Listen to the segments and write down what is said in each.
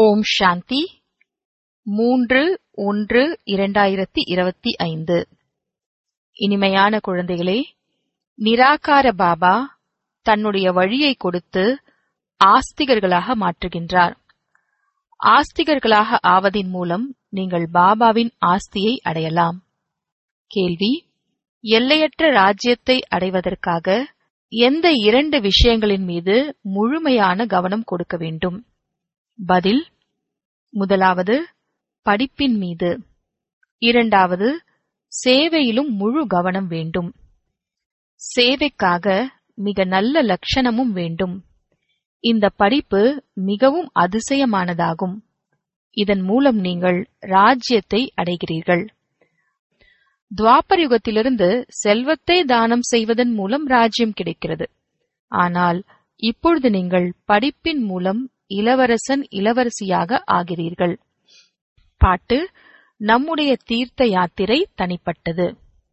ஓம் சாந்தி மூன்று ஒன்று இரண்டாயிரத்தி இருபத்தி ஐந்து இனிமையான குழந்தைகளே நிராகார பாபா தன்னுடைய வழியை கொடுத்து ஆஸ்திகர்களாக மாற்றுகின்றார் ஆஸ்திகர்களாக ஆவதின் மூலம் நீங்கள் பாபாவின் ஆஸ்தியை அடையலாம் கேள்வி எல்லையற்ற ராஜ்யத்தை அடைவதற்காக எந்த இரண்டு விஷயங்களின் மீது முழுமையான கவனம் கொடுக்க வேண்டும் பதில் முதலாவது படிப்பின் மீது இரண்டாவது சேவையிலும் முழு கவனம் வேண்டும் சேவைக்காக மிக நல்ல லட்சணமும் வேண்டும் இந்த படிப்பு மிகவும் அதிசயமானதாகும் இதன் மூலம் நீங்கள் ராஜ்யத்தை அடைகிறீர்கள் துவாபர் யுகத்திலிருந்து செல்வத்தை தானம் செய்வதன் மூலம் ராஜ்யம் கிடைக்கிறது ஆனால் இப்பொழுது நீங்கள் படிப்பின் மூலம் இளவரசன் இளவரசியாக ஆகிறீர்கள் பாட்டு நம்முடைய தீர்த்த யாத்திரை தனிப்பட்டது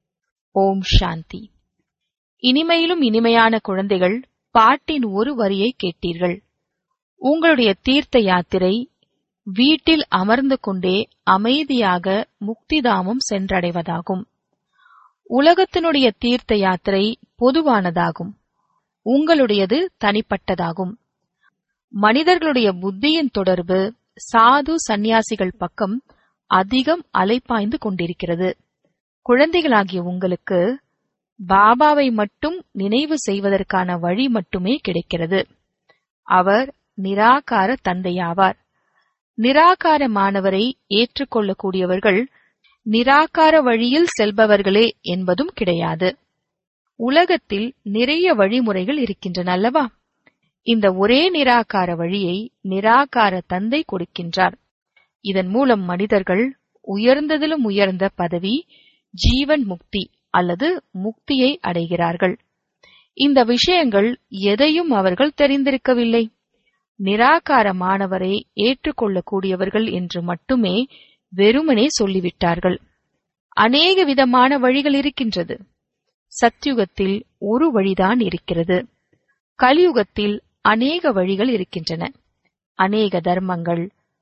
ஓம் சாந்தி இனிமையிலும் இனிமையான குழந்தைகள் பாட்டின் ஒரு வரியை கேட்டீர்கள் உங்களுடைய தீர்த்த யாத்திரை வீட்டில் அமர்ந்து கொண்டே அமைதியாக முக்திதாமம் சென்றடைவதாகும் உலகத்தினுடைய தீர்த்த யாத்திரை பொதுவானதாகும் உங்களுடையது தனிப்பட்டதாகும் மனிதர்களுடைய புத்தியின் தொடர்பு சாது சந்நியாசிகள் பக்கம் அதிகம் அலைப்பாய்ந்து கொண்டிருக்கிறது குழந்தைகளாகிய உங்களுக்கு பாபாவை மட்டும் நினைவு செய்வதற்கான வழி மட்டுமே கிடைக்கிறது அவர் நிராகார தந்தையாவார் நிராகார மாணவரை ஏற்றுக்கொள்ளக்கூடியவர்கள் நிராகார வழியில் செல்பவர்களே என்பதும் கிடையாது உலகத்தில் நிறைய வழிமுறைகள் இருக்கின்றன அல்லவா இந்த ஒரே நிராகார வழியை நிராகார தந்தை கொடுக்கின்றார் இதன் மூலம் மனிதர்கள் உயர்ந்ததிலும் உயர்ந்த பதவி ஜீவன் முக்தி அல்லது முக்தியை அடைகிறார்கள் இந்த விஷயங்கள் எதையும் அவர்கள் தெரிந்திருக்கவில்லை நிராகார மாணவரை ஏற்றுக்கொள்ளக்கூடியவர்கள் என்று மட்டுமே வெறுமனே சொல்லிவிட்டார்கள் அநேக விதமான வழிகள் இருக்கின்றது சத்யுகத்தில் ஒரு வழிதான் இருக்கிறது கலியுகத்தில் அநேக வழிகள் இருக்கின்றன அநேக தர்மங்கள்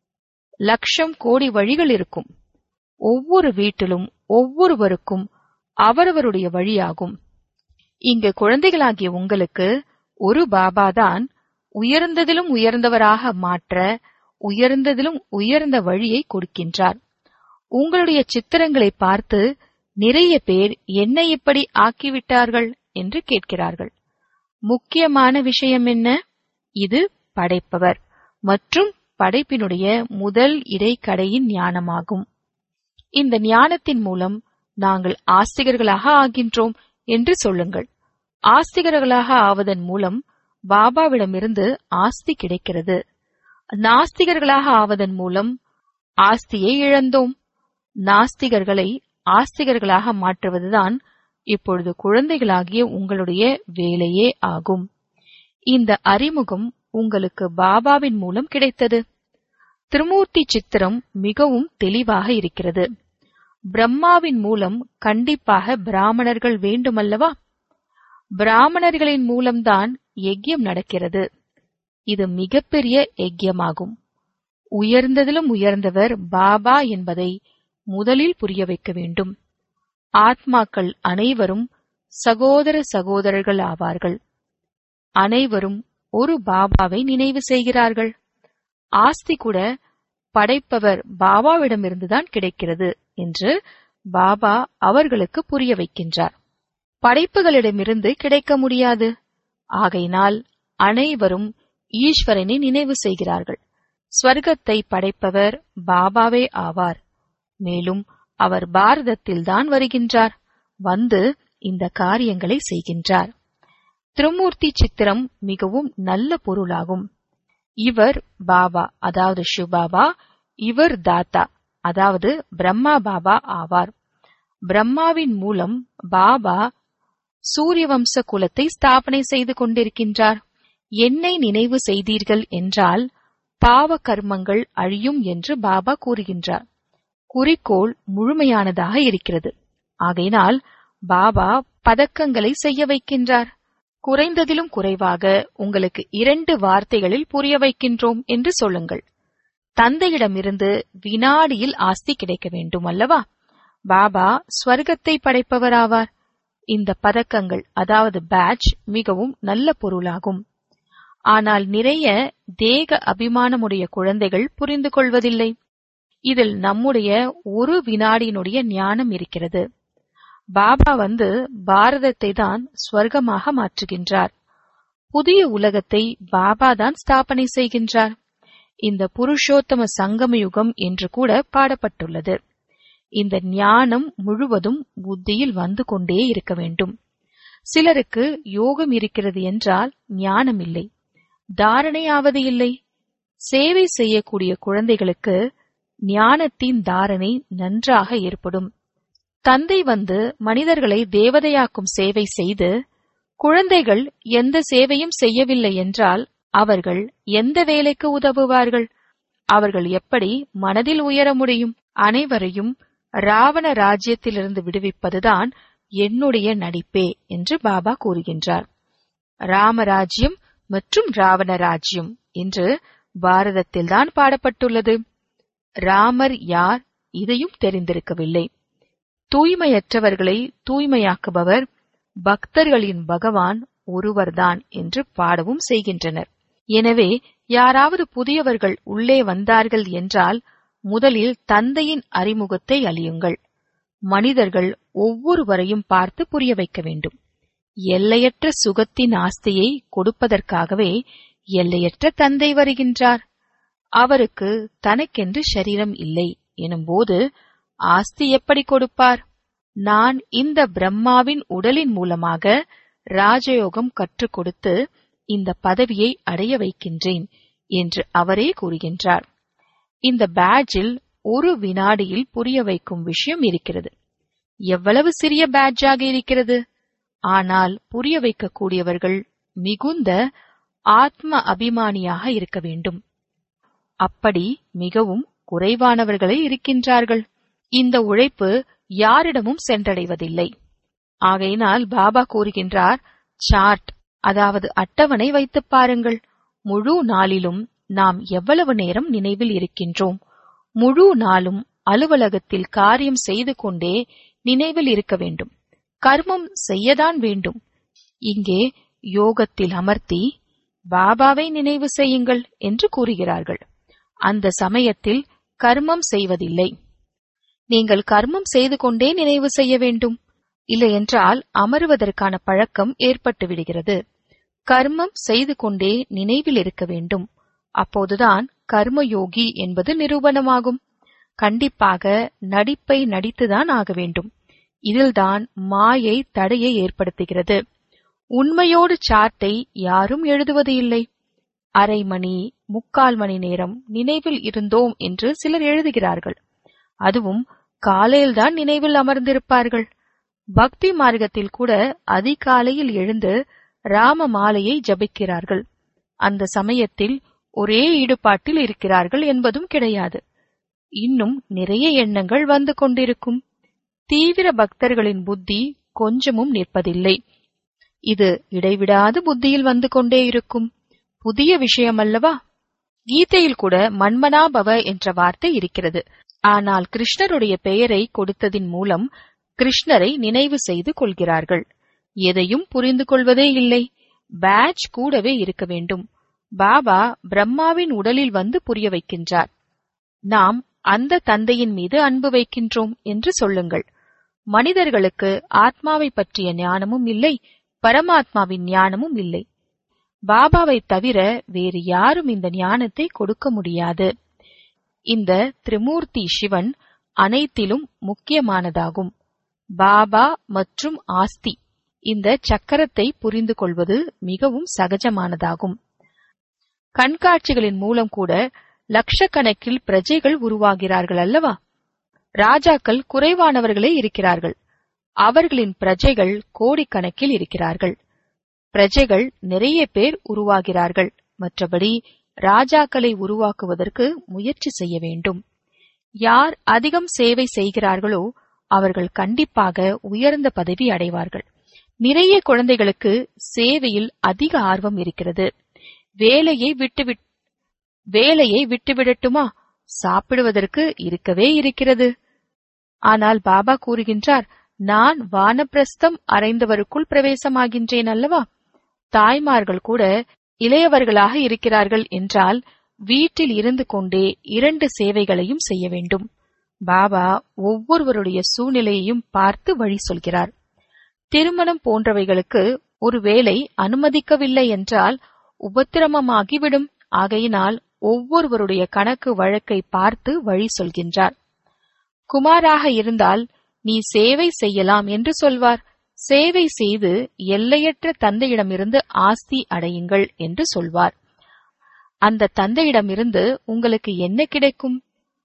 லட்சம் கோடி வழிகள் இருக்கும் ஒவ்வொரு வீட்டிலும் ஒவ்வொருவருக்கும் அவரவருடைய வழியாகும் இங்கு குழந்தைகளாகிய உங்களுக்கு ஒரு பாபாதான் உயர்ந்ததிலும் உயர்ந்தவராக மாற்ற உயர்ந்ததிலும் உயர்ந்த வழியை கொடுக்கின்றார் உங்களுடைய சித்திரங்களை பார்த்து நிறைய பேர் என்ன இப்படி ஆக்கிவிட்டார்கள் என்று கேட்கிறார்கள் முக்கியமான விஷயம் என்ன இது படைப்பவர் மற்றும் படைப்பினுடைய முதல் இடைக்கடையின் ஞானமாகும் இந்த ஞானத்தின் மூலம் நாங்கள் ஆஸ்திகர்களாக ஆகின்றோம் என்று சொல்லுங்கள் ஆஸ்திகர்களாக ஆவதன் மூலம் பாபாவிடமிருந்து ஆஸ்தி கிடைக்கிறது நாஸ்திகர்களாக ஆவதன் மூலம் ஆஸ்தியை இழந்தோம் நாஸ்திகர்களை ஆஸ்திகர்களாக மாற்றுவதுதான் இப்பொழுது குழந்தைகளாகிய உங்களுடைய வேலையே ஆகும் இந்த அறிமுகம் உங்களுக்கு பாபாவின் மூலம் கிடைத்தது திருமூர்த்தி சித்திரம் மிகவும் தெளிவாக இருக்கிறது பிரம்மாவின் மூலம் கண்டிப்பாக பிராமணர்கள் வேண்டுமல்லவா பிராமணர்களின் மூலம்தான் யஜ்யம் நடக்கிறது இது மிகப்பெரிய யஜ்யமாகும் உயர்ந்ததிலும் உயர்ந்தவர் பாபா என்பதை முதலில் புரிய வைக்க வேண்டும் ஆத்மாக்கள் அனைவரும் சகோதர சகோதரர்கள் ஆவார்கள் அனைவரும் ஒரு பாபாவை நினைவு செய்கிறார்கள் ஆஸ்தி கூட படைப்பவர் பாபாவிடமிருந்துதான் கிடைக்கிறது என்று பாபா அவர்களுக்கு புரிய வைக்கின்றார் படைப்புகளிடமிருந்து கிடைக்க முடியாது ஆகையினால் அனைவரும் ஈஸ்வரனை நினைவு செய்கிறார்கள் ஸ்வர்க்கத்தை படைப்பவர் பாபாவே ஆவார் மேலும் அவர் பாரதத்தில்தான் வருகின்றார் வந்து இந்த காரியங்களை செய்கின்றார் திருமூர்த்தி சித்திரம் மிகவும் நல்ல பொருளாகும் இவர் பாபா அதாவது சிவபாபா இவர் தாத்தா அதாவது பிரம்மா பாபா ஆவார் பிரம்மாவின் மூலம் பாபா சூரியவம்ச குலத்தை ஸ்தாபனை செய்து கொண்டிருக்கின்றார் என்னை நினைவு செய்தீர்கள் என்றால் பாவ கர்மங்கள் அழியும் என்று பாபா கூறுகின்றார் குறிக்கோள் முழுமையானதாக இருக்கிறது ஆகையினால் பாபா பதக்கங்களை செய்ய வைக்கின்றார் குறைந்ததிலும் குறைவாக உங்களுக்கு இரண்டு வார்த்தைகளில் புரிய வைக்கின்றோம் என்று சொல்லுங்கள் தந்தையிடமிருந்து வினாடியில் ஆஸ்தி கிடைக்க வேண்டும் அல்லவா பாபா ஸ்வர்க்கத்தை படைப்பவராவார் இந்த பதக்கங்கள் அதாவது பேட்ச் மிகவும் நல்ல பொருளாகும் ஆனால் நிறைய தேக அபிமானமுடைய குழந்தைகள் புரிந்து கொள்வதில்லை இதில் நம்முடைய ஒரு வினாடியினுடைய ஞானம் இருக்கிறது பாபா வந்து பாரதத்தை தான் ஸ்வர்க்கமாக மாற்றுகின்றார் புதிய உலகத்தை பாபா தான் ஸ்தாபனை செய்கின்றார் இந்த புருஷோத்தம சங்கம யுகம் என்று கூட பாடப்பட்டுள்ளது இந்த ஞானம் முழுவதும் புத்தியில் வந்து கொண்டே இருக்க வேண்டும் சிலருக்கு யோகம் இருக்கிறது என்றால் ஞானம் இல்லை தாரணையாவது இல்லை சேவை செய்யக்கூடிய குழந்தைகளுக்கு ஞானத்தின் தாரணை நன்றாக ஏற்படும் தந்தை வந்து மனிதர்களை தேவதையாக்கும் சேவை செய்து குழந்தைகள் எந்த சேவையும் செய்யவில்லை என்றால் அவர்கள் எந்த வேலைக்கு உதவுவார்கள் அவர்கள் எப்படி மனதில் உயர முடியும் அனைவரையும் ராவண ராஜ்யத்திலிருந்து விடுவிப்பதுதான் என்னுடைய நடிப்பே என்று பாபா கூறுகின்றார் ராமராஜ்யம் மற்றும் ராவண ராஜ்யம் என்று பாரதத்தில்தான் பாடப்பட்டுள்ளது ராமர் யார் இதையும் தெரிந்திருக்கவில்லை தூய்மையற்றவர்களை தூய்மையாக்குபவர் பக்தர்களின் பகவான் ஒருவர்தான் என்று பாடவும் செய்கின்றனர் எனவே யாராவது புதியவர்கள் உள்ளே வந்தார்கள் என்றால் முதலில் தந்தையின் அறிமுகத்தை அழியுங்கள் மனிதர்கள் ஒவ்வொருவரையும் பார்த்து புரிய வைக்க வேண்டும் எல்லையற்ற சுகத்தின் ஆஸ்தியை கொடுப்பதற்காகவே எல்லையற்ற தந்தை வருகின்றார் அவருக்கு தனக்கென்று சரீரம் இல்லை எனும்போது ஆஸ்தி எப்படி கொடுப்பார் நான் இந்த பிரம்மாவின் உடலின் மூலமாக ராஜயோகம் கற்றுக் கொடுத்து இந்த பதவியை அடைய வைக்கின்றேன் என்று அவரே கூறுகின்றார் இந்த பேட்ஜில் ஒரு வினாடியில் புரிய வைக்கும் விஷயம் இருக்கிறது எவ்வளவு சிறிய பேட்ஜாக இருக்கிறது ஆனால் புரிய வைக்கக்கூடியவர்கள் மிகுந்த ஆத்ம அபிமானியாக இருக்க வேண்டும் அப்படி மிகவும் குறைவானவர்களே இருக்கின்றார்கள் இந்த உழைப்பு யாரிடமும் சென்றடைவதில்லை ஆகையினால் பாபா கூறுகின்றார் சார்ட் அதாவது அட்டவணை வைத்துப் பாருங்கள் முழு நாளிலும் நாம் எவ்வளவு நேரம் நினைவில் இருக்கின்றோம் முழு நாளும் அலுவலகத்தில் காரியம் செய்து கொண்டே நினைவில் இருக்க வேண்டும் கர்மம் செய்யதான் வேண்டும் இங்கே யோகத்தில் அமர்த்தி பாபாவை நினைவு செய்யுங்கள் என்று கூறுகிறார்கள் அந்த சமயத்தில் கர்மம் செய்வதில்லை நீங்கள் கர்மம் செய்து கொண்டே நினைவு செய்ய வேண்டும் இல்லையென்றால் அமருவதற்கான பழக்கம் ஏற்பட்டு விடுகிறது கர்மம் செய்து கொண்டே நினைவில் இருக்க வேண்டும் அப்போதுதான் கர்மயோகி என்பது நிரூபணமாகும் கண்டிப்பாக நடிப்பை நடித்துதான் ஆக வேண்டும் இதில்தான் மாயை தடையை ஏற்படுத்துகிறது உண்மையோடு சார்ட்டை யாரும் எழுதுவது இல்லை அரை மணி முக்கால் மணி நேரம் நினைவில் இருந்தோம் என்று சிலர் எழுதுகிறார்கள் அதுவும் காலையில்தான் நினைவில் அமர்ந்திருப்பார்கள் பக்தி மார்க்கத்தில் கூட அதிகாலையில் எழுந்து ராம மாலையை ஜபிக்கிறார்கள் அந்த சமயத்தில் ஒரே ஈடுபாட்டில் இருக்கிறார்கள் என்பதும் கிடையாது இன்னும் நிறைய எண்ணங்கள் வந்து கொண்டிருக்கும் தீவிர பக்தர்களின் புத்தி கொஞ்சமும் நிற்பதில்லை இது இடைவிடாது புத்தியில் வந்து கொண்டே இருக்கும் புதிய விஷயமல்லவா கீதையில் கூட மன்மனாபவ என்ற வார்த்தை இருக்கிறது ஆனால் கிருஷ்ணருடைய பெயரை கொடுத்ததின் மூலம் கிருஷ்ணரை நினைவு செய்து கொள்கிறார்கள் எதையும் புரிந்து கொள்வதே இல்லை பேட்ச் கூடவே இருக்க வேண்டும் பாபா பிரம்மாவின் உடலில் வந்து புரிய வைக்கின்றார் நாம் அந்த தந்தையின் மீது அன்பு வைக்கின்றோம் என்று சொல்லுங்கள் மனிதர்களுக்கு ஆத்மாவை பற்றிய ஞானமும் இல்லை பரமாத்மாவின் ஞானமும் இல்லை பாபாவை தவிர வேறு யாரும் இந்த ஞானத்தை கொடுக்க முடியாது இந்த திரிமூர்த்தி சிவன் அனைத்திலும் முக்கியமானதாகும் பாபா மற்றும் ஆஸ்தி இந்த சக்கரத்தை புரிந்து கொள்வது மிகவும் சகஜமானதாகும் கண்காட்சிகளின் மூலம் கூட லட்சக்கணக்கில் பிரஜைகள் உருவாகிறார்கள் அல்லவா ராஜாக்கள் குறைவானவர்களே இருக்கிறார்கள் அவர்களின் பிரஜைகள் கோடிக்கணக்கில் இருக்கிறார்கள் பிரஜைகள் நிறைய பேர் உருவாகிறார்கள் மற்றபடி ராஜாக்களை உருவாக்குவதற்கு முயற்சி செய்ய வேண்டும் யார் அதிகம் சேவை செய்கிறார்களோ அவர்கள் கண்டிப்பாக உயர்ந்த பதவி அடைவார்கள் நிறைய குழந்தைகளுக்கு சேவையில் அதிக ஆர்வம் இருக்கிறது வேலையை விட்டுவிட் வேலையை விட்டுவிடட்டுமா சாப்பிடுவதற்கு இருக்கவே இருக்கிறது ஆனால் பாபா கூறுகின்றார் நான் வானப்பிரஸ்தம் அறைந்தவருக்குள் பிரவேசமாகின்றேன் அல்லவா தாய்மார்கள் கூட இளையவர்களாக இருக்கிறார்கள் என்றால் வீட்டில் இருந்து கொண்டே இரண்டு சேவைகளையும் செய்ய வேண்டும் பாபா ஒவ்வொருவருடைய சூழ்நிலையையும் பார்த்து வழி சொல்கிறார் திருமணம் போன்றவைகளுக்கு ஒருவேளை அனுமதிக்கவில்லை என்றால் உபத்திரமமாகிவிடும் ஆகையினால் ஒவ்வொருவருடைய கணக்கு வழக்கை பார்த்து வழி சொல்கின்றார் குமாராக இருந்தால் நீ சேவை செய்யலாம் என்று சொல்வார் சேவை செய்து எல்லையற்ற தந்தையிடமிருந்து ஆஸ்தி அடையுங்கள் என்று சொல்வார் அந்த தந்தையிடமிருந்து உங்களுக்கு என்ன கிடைக்கும்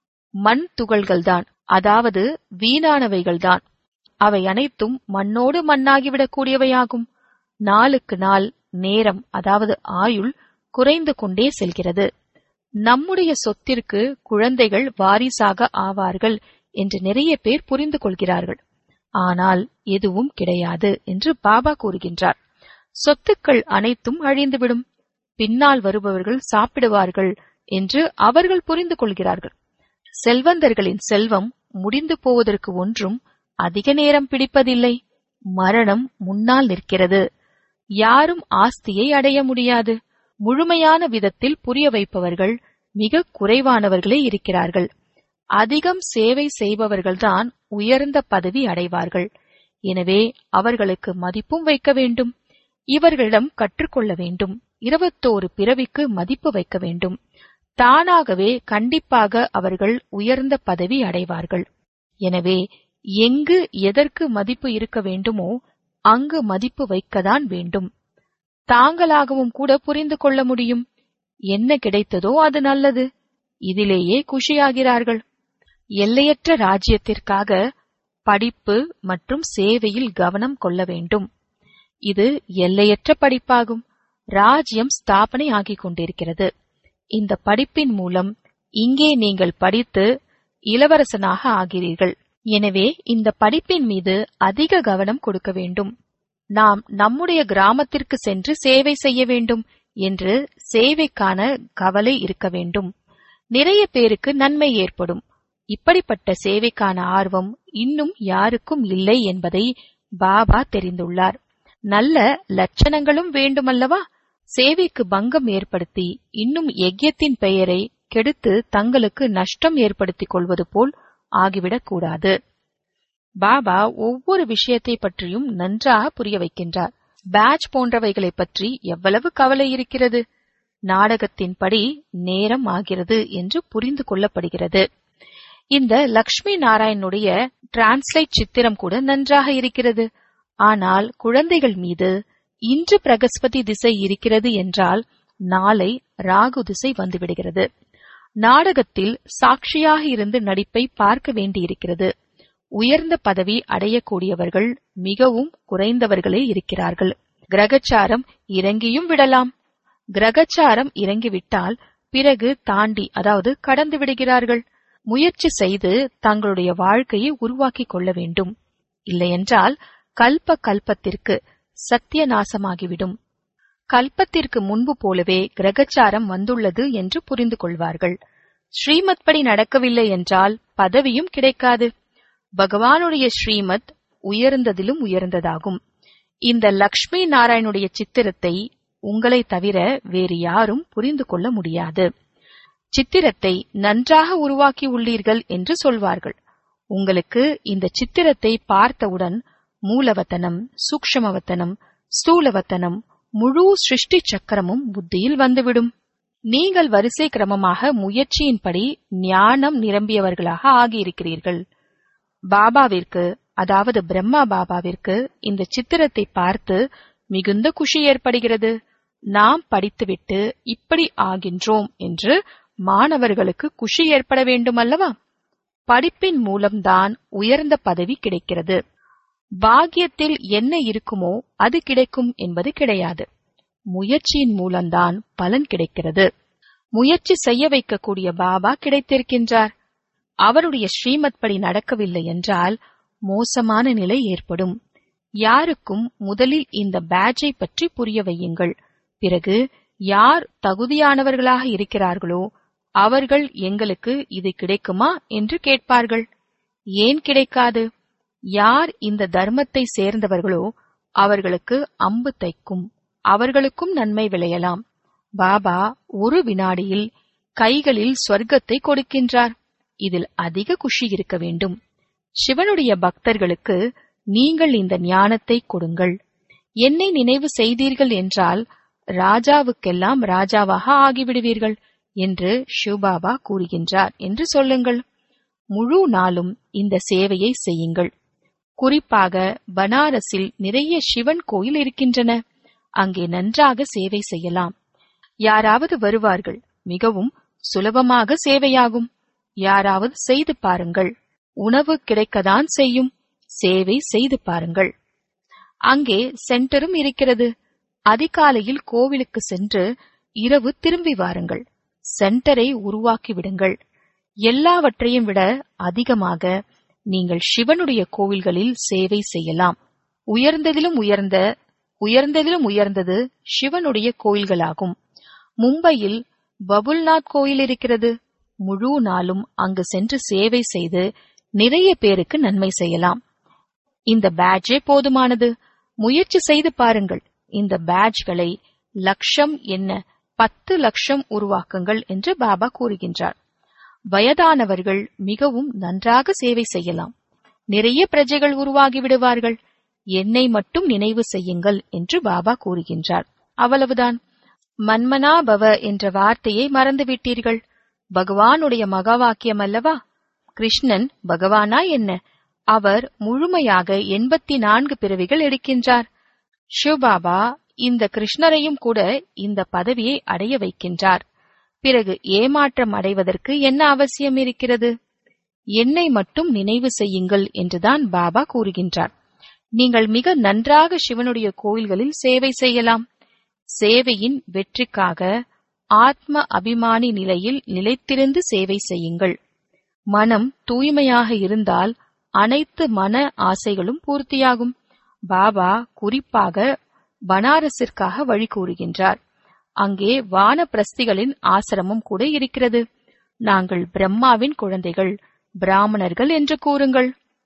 மண் துகள்கள்தான் அதாவது வீணானவைகள்தான் அவை அனைத்தும் மண்ணோடு மண்ணாகிவிடக் கூடியவையாகும் நாளுக்கு நாள் நேரம் அதாவது ஆயுள் குறைந்து கொண்டே செல்கிறது நம்முடைய சொத்திற்கு குழந்தைகள் வாரிசாக ஆவார்கள் என்று நிறைய பேர் புரிந்து கொள்கிறார்கள் ஆனால் எதுவும் கிடையாது என்று பாபா கூறுகின்றார் சொத்துக்கள் அனைத்தும் அழிந்துவிடும் பின்னால் வருபவர்கள் சாப்பிடுவார்கள் என்று அவர்கள் புரிந்து கொள்கிறார்கள் செல்வந்தர்களின் செல்வம் முடிந்து போவதற்கு ஒன்றும் அதிக நேரம் பிடிப்பதில்லை மரணம் முன்னால் நிற்கிறது யாரும் ஆஸ்தியை அடைய முடியாது முழுமையான விதத்தில் புரிய வைப்பவர்கள் மிக குறைவானவர்களே இருக்கிறார்கள் அதிகம் சேவை செய்பவர்கள்தான் உயர்ந்த பதவி அடைவார்கள் எனவே அவர்களுக்கு மதிப்பும் வைக்க வேண்டும் இவர்களிடம் கற்றுக்கொள்ள வேண்டும் இருபத்தோரு பிறவிக்கு மதிப்பு வைக்க வேண்டும் தானாகவே கண்டிப்பாக அவர்கள் உயர்ந்த பதவி அடைவார்கள் எனவே எங்கு எதற்கு மதிப்பு இருக்க வேண்டுமோ அங்கு மதிப்பு வைக்கத்தான் வேண்டும் தாங்களாகவும் கூட புரிந்து கொள்ள முடியும் என்ன கிடைத்ததோ அது நல்லது இதிலேயே குஷியாகிறார்கள் எல்லையற்ற ராஜ்யத்திற்காக படிப்பு மற்றும் சேவையில் கவனம் கொள்ள வேண்டும் இது எல்லையற்ற படிப்பாகும் ராஜ்யம் ஸ்தாபனை ஆகிக் கொண்டிருக்கிறது இந்த படிப்பின் மூலம் இங்கே நீங்கள் படித்து இளவரசனாக ஆகிறீர்கள் எனவே இந்த படிப்பின் மீது அதிக கவனம் கொடுக்க வேண்டும் நாம் நம்முடைய கிராமத்திற்கு சென்று சேவை செய்ய வேண்டும் என்று சேவைக்கான கவலை இருக்க வேண்டும் நிறைய பேருக்கு நன்மை ஏற்படும் இப்படிப்பட்ட சேவைக்கான ஆர்வம் இன்னும் யாருக்கும் இல்லை என்பதை பாபா தெரிந்துள்ளார் நல்ல லட்சணங்களும் வேண்டுமல்லவா சேவைக்கு பங்கம் ஏற்படுத்தி இன்னும் யஜ்யத்தின் பெயரை கெடுத்து தங்களுக்கு நஷ்டம் ஏற்படுத்திக் கொள்வது போல் ஆகிவிடக் கூடாது பாபா ஒவ்வொரு விஷயத்தை பற்றியும் நன்றாக புரிய வைக்கின்றார் பேட்ச் போன்றவைகளை பற்றி எவ்வளவு கவலை இருக்கிறது நாடகத்தின்படி நேரம் ஆகிறது என்று புரிந்து கொள்ளப்படுகிறது இந்த லக்ஷ்மி நாராயணுடைய டிரான்ஸ்லேட் சித்திரம் கூட நன்றாக இருக்கிறது ஆனால் குழந்தைகள் மீது இன்று பிரகஸ்பதி திசை இருக்கிறது என்றால் நாளை ராகு திசை வந்துவிடுகிறது நாடகத்தில் சாட்சியாக இருந்து நடிப்பை பார்க்க வேண்டியிருக்கிறது உயர்ந்த பதவி அடையக்கூடியவர்கள் மிகவும் குறைந்தவர்களே இருக்கிறார்கள் கிரகச்சாரம் இறங்கியும் விடலாம் கிரகச்சாரம் இறங்கிவிட்டால் பிறகு தாண்டி அதாவது கடந்து விடுகிறார்கள் முயற்சி செய்து தங்களுடைய வாழ்க்கையை உருவாக்கிக் கொள்ள வேண்டும் இல்லையென்றால் கல்ப கல்பத்திற்கு சத்தியநாசமாகிவிடும் கல்பத்திற்கு முன்பு போலவே கிரகச்சாரம் வந்துள்ளது என்று புரிந்து கொள்வார்கள் ஸ்ரீமத் படி நடக்கவில்லை என்றால் பதவியும் கிடைக்காது பகவானுடைய ஸ்ரீமத் உயர்ந்ததிலும் உயர்ந்ததாகும் இந்த லக்ஷ்மி நாராயணுடைய சித்திரத்தை உங்களை தவிர வேறு யாரும் புரிந்து கொள்ள முடியாது சித்திரத்தை நன்றாக உருவாக்கி உள்ளீர்கள் என்று சொல்வார்கள் உங்களுக்கு இந்த சித்திரத்தை பார்த்தவுடன் மூலவத்தனம் சூக்ஷமவத்தனம் ஸ்தூலவத்தனம் முழு சிருஷ்டி சக்கரமும் புத்தியில் வந்துவிடும் நீங்கள் வரிசை கிரமமாக முயற்சியின்படி ஞானம் நிரம்பியவர்களாக ஆகியிருக்கிறீர்கள் பாபாவிற்கு அதாவது பிரம்மா பாபாவிற்கு இந்த சித்திரத்தை பார்த்து மிகுந்த குஷி ஏற்படுகிறது நாம் படித்துவிட்டு இப்படி ஆகின்றோம் என்று மாணவர்களுக்கு குஷி ஏற்பட வேண்டும் அல்லவா படிப்பின் மூலம்தான் உயர்ந்த பதவி கிடைக்கிறது பாக்கியத்தில் என்ன இருக்குமோ அது கிடைக்கும் என்பது கிடையாது முயற்சியின் மூலம்தான் பலன் கிடைக்கிறது முயற்சி செய்ய வைக்கக்கூடிய பாபா கிடைத்திருக்கின்றார் அவருடைய ஸ்ரீமத் படி நடக்கவில்லை என்றால் மோசமான நிலை ஏற்படும் யாருக்கும் முதலில் இந்த பேட்சை பற்றி புரிய வையுங்கள் பிறகு யார் தகுதியானவர்களாக இருக்கிறார்களோ அவர்கள் எங்களுக்கு இது கிடைக்குமா என்று கேட்பார்கள் ஏன் கிடைக்காது யார் இந்த தர்மத்தை சேர்ந்தவர்களோ அவர்களுக்கு அம்பு தைக்கும் அவர்களுக்கும் நன்மை விளையலாம் பாபா ஒரு வினாடியில் கைகளில் சொர்க்கத்தை கொடுக்கின்றார் இதில் அதிக குஷி இருக்க வேண்டும் சிவனுடைய பக்தர்களுக்கு நீங்கள் இந்த ஞானத்தை கொடுங்கள் என்னை நினைவு செய்தீர்கள் என்றால் ராஜாவுக்கெல்லாம் ராஜாவாக ஆகிவிடுவீர்கள் என்று சிவபாபா கூறுகின்றார் என்று சொல்லுங்கள் முழு நாளும் இந்த சேவையை செய்யுங்கள் குறிப்பாக பனாரஸில் நிறைய சிவன் கோயில் இருக்கின்றன அங்கே நன்றாக சேவை செய்யலாம் யாராவது வருவார்கள் மிகவும் சுலபமாக சேவையாகும் யாராவது செய்து பாருங்கள் உணவு கிடைக்கத்தான் செய்யும் சேவை செய்து பாருங்கள் அங்கே சென்டரும் இருக்கிறது அதிகாலையில் கோவிலுக்கு சென்று இரவு திரும்பி வாருங்கள் சென்டரை உருவாக்கி விடுங்கள் எல்லாவற்றையும் விட அதிகமாக நீங்கள் சிவனுடைய கோவில்களில் சேவை செய்யலாம் உயர்ந்ததிலும் உயர்ந்த உயர்ந்ததிலும் உயர்ந்தது சிவனுடைய கோயில்களாகும் மும்பையில் பபுல்நாத் கோயில் இருக்கிறது முழு நாளும் அங்கு சென்று சேவை செய்து நிறைய பேருக்கு நன்மை செய்யலாம் இந்த பேட்ஜே போதுமானது முயற்சி செய்து பாருங்கள் இந்த பேட்ஜ்களை லட்சம் என்ன பத்து லட்சம் உருவாக்குங்கள் என்று பாபா கூறுகின்றார் வயதானவர்கள் மிகவும் நன்றாக சேவை செய்யலாம் நிறைய பிரஜைகள் உருவாகி விடுவார்கள் என்னை மட்டும் நினைவு செய்யுங்கள் என்று பாபா கூறுகின்றார் அவ்வளவுதான் மன்மனா பவ என்ற வார்த்தையை மறந்துவிட்டீர்கள் பகவானுடைய மகா வாக்கியம் அல்லவா கிருஷ்ணன் பகவானா என்ன அவர் முழுமையாக எண்பத்தி நான்கு பிறவிகள் எடுக்கின்றார் சிவபாபா இந்த கிருஷ்ணரையும் கூட இந்த பதவியை அடைய வைக்கின்றார் பிறகு ஏமாற்றம் அடைவதற்கு என்ன அவசியம் இருக்கிறது என்னை மட்டும் நினைவு செய்யுங்கள் என்றுதான் பாபா கூறுகின்றார் நீங்கள் மிக நன்றாக சிவனுடைய கோயில்களில் சேவை செய்யலாம் சேவையின் வெற்றிக்காக ஆத்ம அபிமானி நிலையில் நிலைத்திருந்து சேவை செய்யுங்கள் மனம் தூய்மையாக இருந்தால் அனைத்து மன ஆசைகளும் பூர்த்தியாகும் பாபா குறிப்பாக பனாரஸிற்காக வழி கூறுகின்றார் அங்கே வானப்பிரஸ்திகளின் ஆசிரமம் கூட இருக்கிறது நாங்கள் பிரம்மாவின் குழந்தைகள் பிராமணர்கள் என்று கூறுங்கள்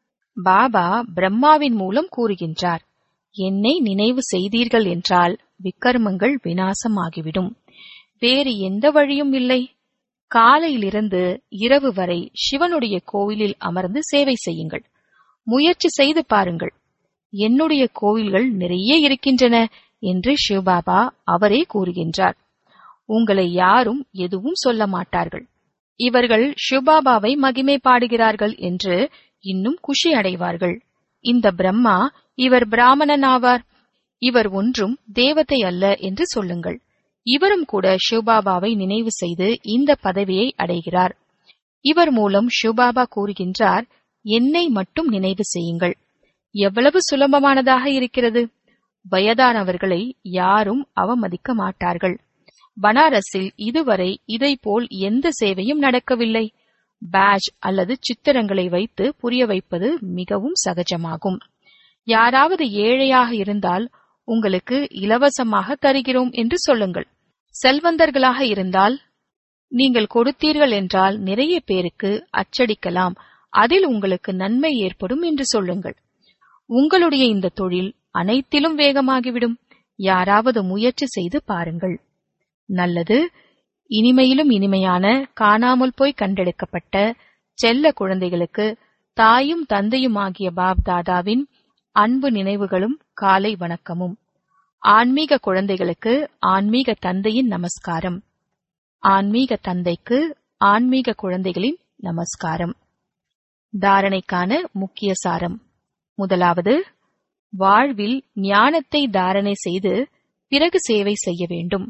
பாபா பிரம்மாவின் மூலம் கூறுகின்றார் என்னை நினைவு செய்தீர்கள் என்றால் விக்கர்மங்கள் வினாசமாகிவிடும் வேறு எந்த வழியும் இல்லை காலையிலிருந்து இரவு வரை சிவனுடைய கோவிலில் அமர்ந்து சேவை செய்யுங்கள் முயற்சி செய்து பாருங்கள் என்னுடைய கோவில்கள் நிறைய இருக்கின்றன என்று சிவபாபா அவரே கூறுகின்றார் உங்களை யாரும் எதுவும் சொல்ல மாட்டார்கள் இவர்கள் சிவபாபாவை மகிமை பாடுகிறார்கள் என்று இன்னும் குஷி அடைவார்கள் இந்த பிரம்மா இவர் பிராமணன் ஆவார் இவர் ஒன்றும் தேவதை அல்ல என்று சொல்லுங்கள் இவரும் கூட சிவபாபாவை நினைவு செய்து இந்த பதவியை அடைகிறார் இவர் மூலம் சிவபாபா கூறுகின்றார் என்னை மட்டும் நினைவு செய்யுங்கள் எவ்வளவு சுலபமானதாக இருக்கிறது வயதானவர்களை யாரும் அவமதிக்க மாட்டார்கள் பனாரஸில் இதுவரை இதைப்போல் எந்த சேவையும் நடக்கவில்லை பேட்ச் அல்லது சித்திரங்களை வைத்து புரிய வைப்பது மிகவும் சகஜமாகும் யாராவது ஏழையாக இருந்தால் உங்களுக்கு இலவசமாக தருகிறோம் என்று சொல்லுங்கள் செல்வந்தர்களாக இருந்தால் நீங்கள் கொடுத்தீர்கள் என்றால் நிறைய பேருக்கு அச்சடிக்கலாம் அதில் உங்களுக்கு நன்மை ஏற்படும் என்று சொல்லுங்கள் உங்களுடைய இந்த தொழில் அனைத்திலும் வேகமாகிவிடும் யாராவது முயற்சி செய்து பாருங்கள் நல்லது இனிமையிலும் இனிமையான காணாமல் போய் கண்டெடுக்கப்பட்ட செல்ல குழந்தைகளுக்கு தாயும் தந்தையுமாகிய பாப் தாதாவின் அன்பு நினைவுகளும் காலை வணக்கமும் ஆன்மீக குழந்தைகளுக்கு ஆன்மீக தந்தையின் நமஸ்காரம் ஆன்மீக தந்தைக்கு ஆன்மீக குழந்தைகளின் நமஸ்காரம் தாரணைக்கான முக்கிய சாரம் முதலாவது வாழ்வில் ஞானத்தை தாரணை செய்து பிறகு சேவை செய்ய வேண்டும்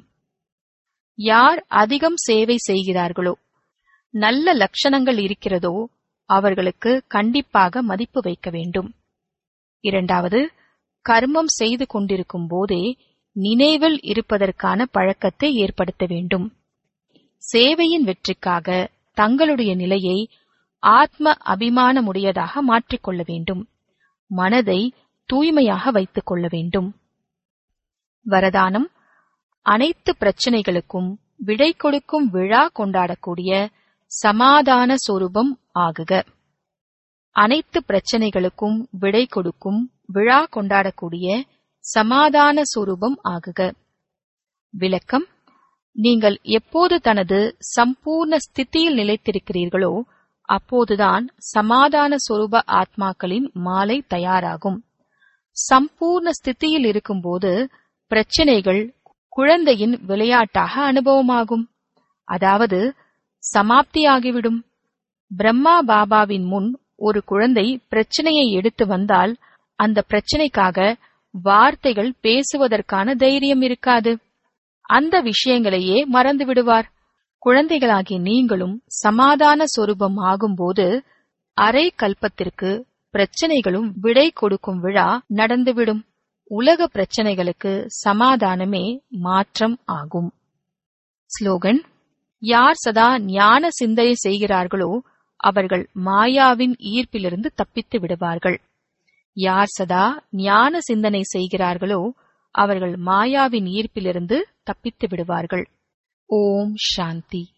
யார் அதிகம் சேவை செய்கிறார்களோ நல்ல லட்சணங்கள் இருக்கிறதோ அவர்களுக்கு கண்டிப்பாக மதிப்பு வைக்க வேண்டும் இரண்டாவது கர்மம் செய்து கொண்டிருக்கும் போதே நினைவில் இருப்பதற்கான பழக்கத்தை ஏற்படுத்த வேண்டும் சேவையின் வெற்றிக்காக தங்களுடைய நிலையை ஆத்ம அபிமானமுடையதாக மாற்றிக்கொள்ள வேண்டும் மனதை தூய்மையாக வைத்துக் கொள்ள வேண்டும் வரதானம் அனைத்து பிரச்சனைகளுக்கும் விடை கொடுக்கும் விழா கொண்டாடக்கூடிய சமாதான சொரூபம் ஆகுக அனைத்து பிரச்சனைகளுக்கும் விடை கொடுக்கும் விழா கொண்டாடக்கூடிய சமாதான சொரூபம் ஆகுக விளக்கம் நீங்கள் எப்போது தனது சம்பூர்ண ஸ்திதியில் நிலைத்திருக்கிறீர்களோ அப்போதுதான் சமாதான சொரூப ஆத்மாக்களின் மாலை தயாராகும் சம்பூர்ண ஸ்திதியில் இருக்கும்போது பிரச்சனைகள் குழந்தையின் விளையாட்டாக அனுபவமாகும் அதாவது சமாப்தியாகிவிடும் பிரம்மா பாபாவின் முன் ஒரு குழந்தை பிரச்சனையை எடுத்து வந்தால் அந்த பிரச்சனைக்காக வார்த்தைகள் பேசுவதற்கான தைரியம் இருக்காது அந்த விஷயங்களையே மறந்து விடுவார் குழந்தைகளாகிய நீங்களும் சமாதான சொரூபம் ஆகும்போது அரை கல்பத்திற்கு பிரச்சனைகளும் விடை கொடுக்கும் விழா நடந்துவிடும் உலக பிரச்சனைகளுக்கு சமாதானமே மாற்றம் ஆகும் ஸ்லோகன் யார் சதா ஞான சிந்தனை செய்கிறார்களோ அவர்கள் மாயாவின் ஈர்ப்பிலிருந்து தப்பித்து விடுவார்கள் யார் சதா ஞான சிந்தனை செய்கிறார்களோ அவர்கள் மாயாவின் ஈர்ப்பிலிருந்து தப்பித்து விடுவார்கள் ஓம் சாந்தி